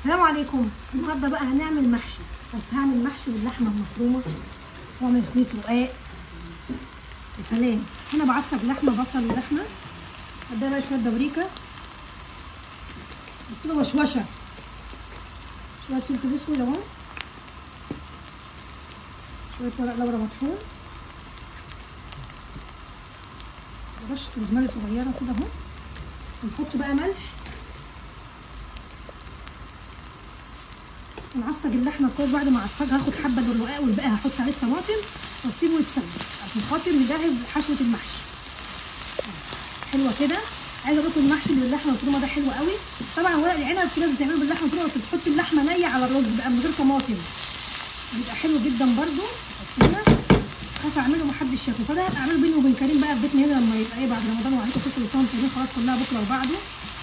السلام عليكم النهارده بقى هنعمل محشي بس هعمل محشي باللحمه المفرومه واعمل صينيه رقاق يا سلام هنا بعصب لحمه بصل ولحمه اديها بقى شويه بابريكا كده وشوشه شويه فلفل اسود اهو شويه ورق لورا مطحون رشه روزماري صغيره كده اهو ونحط بقى ملح ونعصج اللحمه كويس بعد ما اعصجها هاخد حبه من الرقاق والباقي هحط عليه الطماطم واسيبه يتسبك عشان خاطر نجهز حشوه المحشي حلوه كده عايزه اقول لكم المحشي اللي باللحمه المفرومه ده حلو قوي طبعا ورق العنب في ناس بتعمله باللحمه المفرومه بس بتحط اللحمه نيه على الرز بقى من غير طماطم بيبقى حلو جدا برده هنا خاف اعمله محدش ياكله فده اعمله بيني وبين كريم بقى في بيتنا هنا لما يبقى ايه بعد رمضان وعليكم كل سنه وانتم خلاص كلها بكره وبعده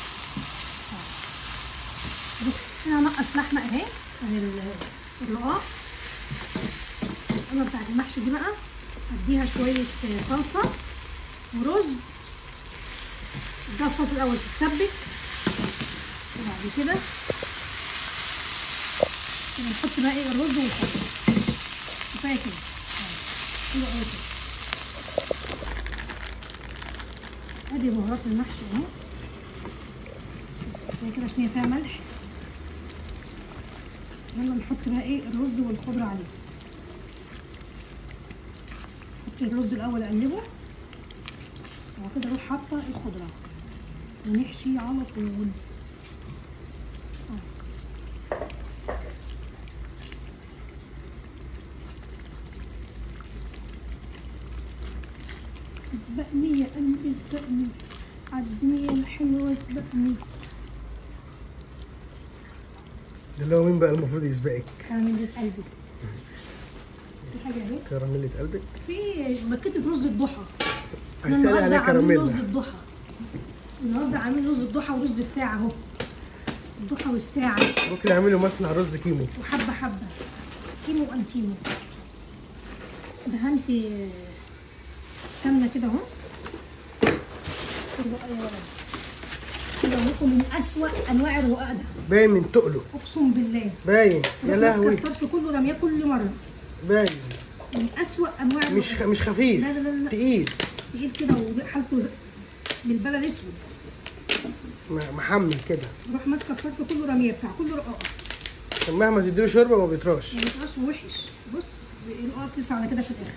بص هنا هنقص لحمه اهي من الرقاق القمه بتاعت المحشي دي بقى هديها شويه صلصه ورز اديها الصلصه الاول تتسبك وبعد كده كده نحط بقى ايه الرز والخضره كفايه كده حلو قوي كده ادي بهارات المحشي اهو بس كفايه كده عشان هي فيها ملح يلا نحط بقى ايه الرز والخضره عليه نحط الرز الاول اقلبه وبعد كده اروح حاطه الخضره ونحشي على طول اسبقني يا قلبي اسبقني عالدنيا الحلوه اسبقني ده اللي هو مين بقى المفروض يسبقك كراميلة قلبي في حاجه اهي كراميلة قلبك في مكتة رز الضحى احنا هيسألي النهارده عليها عاملين رز كراميلا الضحى النهارده عاملين رز الضحى ورز الساعة اهو الضحى والساعة ممكن يعملوا مصنع رز كيمو وحبة حبة كيمو وانتيمو دهنت سمنة كده اهو الرقاق يا ولد كده لكم من أسوأ أنواع الرقاق ده باين من تقله أقسم بالله باين يا أنا ماسكة لهوي الطرف كله رمياه كل مرة باين من أسوأ أنواع مش الرقاق. خ... مش خفيف لا لا لا لا. تقيل تقيل كده وحالته زي- بالبلد اسود م- محمل كده روح ماسكه الطرف كله رميه بتاع كله رقاقه عشان مهما تديله شوربه ما بيطراش ما بيبقاش وحش بص الرقاقه تسعى على كده في الاخر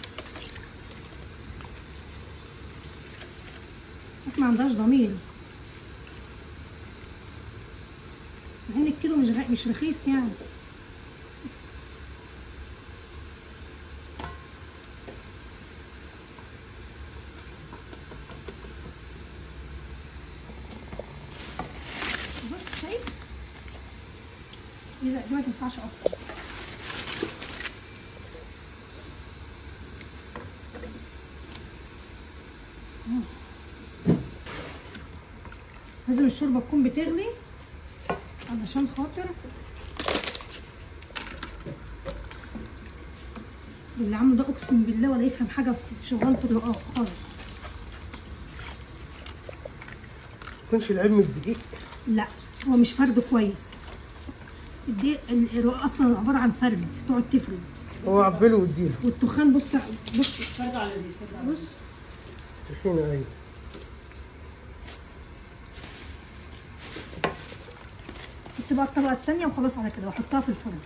بس ما عندهاش ضمير مع ان الكيلو مش غ... مش رخيص يعني بص شايف دي لا دي ما تنفعش اصلا مم. لازم الشوربه تكون بتغلي علشان خاطر اللي عامله ده اقسم بالله ولا يفهم حاجه في شغلانه الرقاق خالص يكونش العلم من الدقيق لا هو مش فرد كويس الدي الرقاق اصلا عباره عن فرد تقعد تفرد هو عبله واديله والتخان بص بص بص تخينه ايوه حط بقى الطبقه الثانيه وخلاص على كده واحطها في الفرن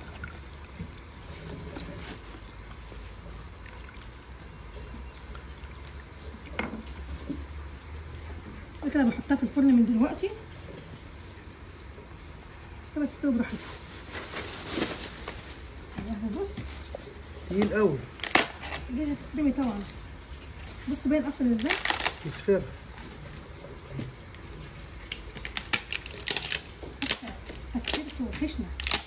بعد كده بحطها في الفرن من دلوقتي سيبها تستوي براحتها أهو بص تقيل قوي دي هتترمي طبعا بص باين اصلا ازاي مصفر فتحت وحشنا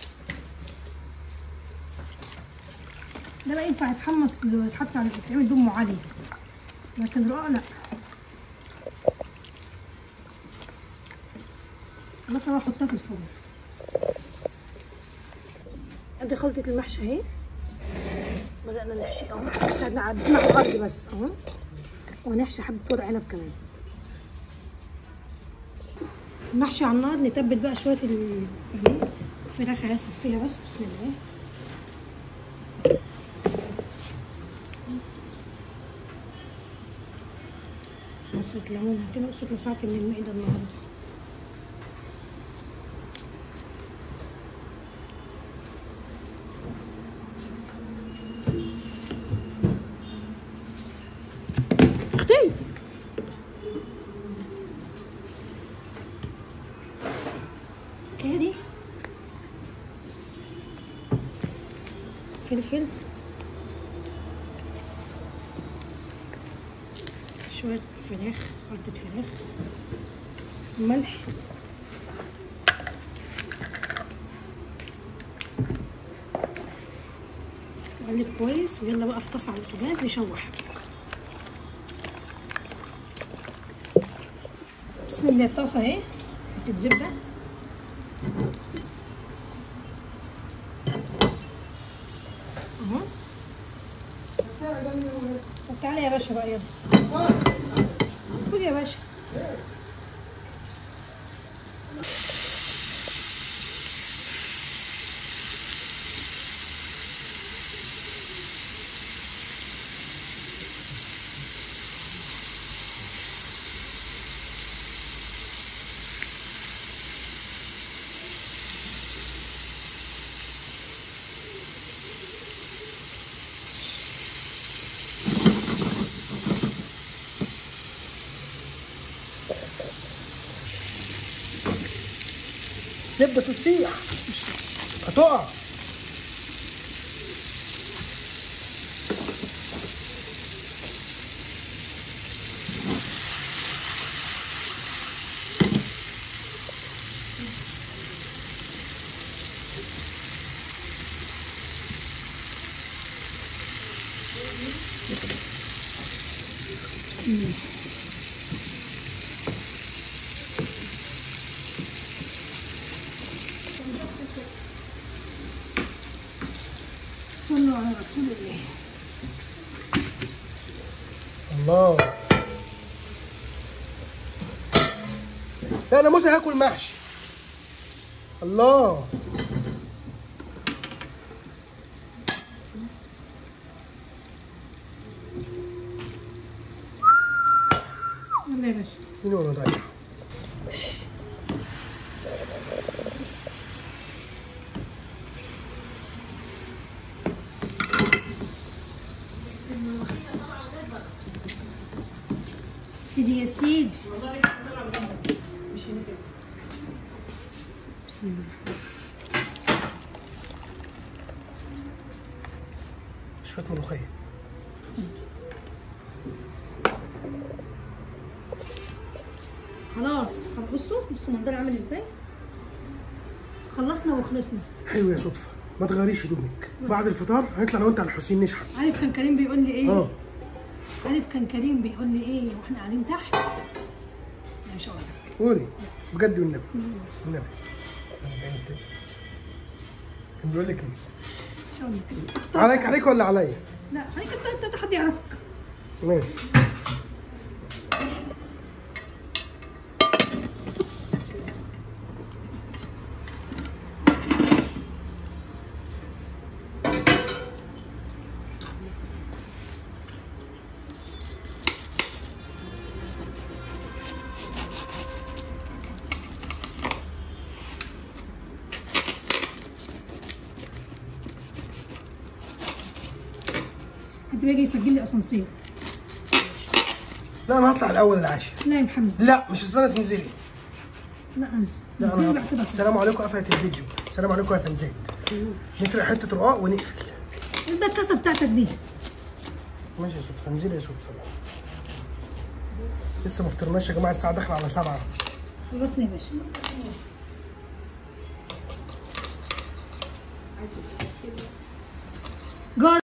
ده بقى ينفع يتحمص لو يتحط على يتعمل دمه عالي لكن رقاق لا خلاص انا هحطها في الفرن ادي خلطة المحشي اهي بدأنا نحشي اهو بس احنا عدينا على الارض بس اهو وهنحشي حبة ورق عنب كمان المحشي على النار نتبل بقى شويه ال- الفراخ اهي صفيها بس بسم الله عصرة ليمون كده قصة لسعت من المعدة النهاردة اختي كاري فلفل شوية فراخ خلطة فراخ ملح وقلب كويس ويلا بقى في طاسة على البوتاجاز نشوح بسم الله الطاسة اهي حتة زبدة اهو طب تعالى يا باشا بقى يلا خد يا باشا الزبده تسيح هتقع صلوا على رسول الله الله لا انا موسى هاكل محشي الله يلا يا باشا مين وانا ضايع سيدي يا سيدي بسم الله شويه ملوخيه خلاص خلاص بصوا بصوا منظري عامل ازاي خلصنا وخلصنا حلو يا صدفه ما تغيريش هدومك بعد الفطار هنطلع انا وانت على الحسين نشحت عارف كان كريم بيقول لي ايه اه عارف كان كريم بيقول لي ايه واحنا قاعدين تحت لا مش هقول لك. قولي بجد والنبي النبي كان بيقول لك ايه مش هقول لك عليك عليك ولا عليا لا خليك انت انت حد يعرفك ماشي حد بيجي يسجل لي اسانسير لا انا هطلع الاول العاشر لا يا محمد لا مش استنى تنزلي لا انزل لا ازاي انا بقى هطلع. كده السلام عليكم قفلت الفيديو السلام عليكم يا فنزات نسرق حته رقاق ونقفل ده الكاسه بتاعتك دي ماشي يا صدفه انزلي يا صدفه لسه ما فطرناش يا جماعه الساعه داخله على سبعة خلصنا يا باشا جار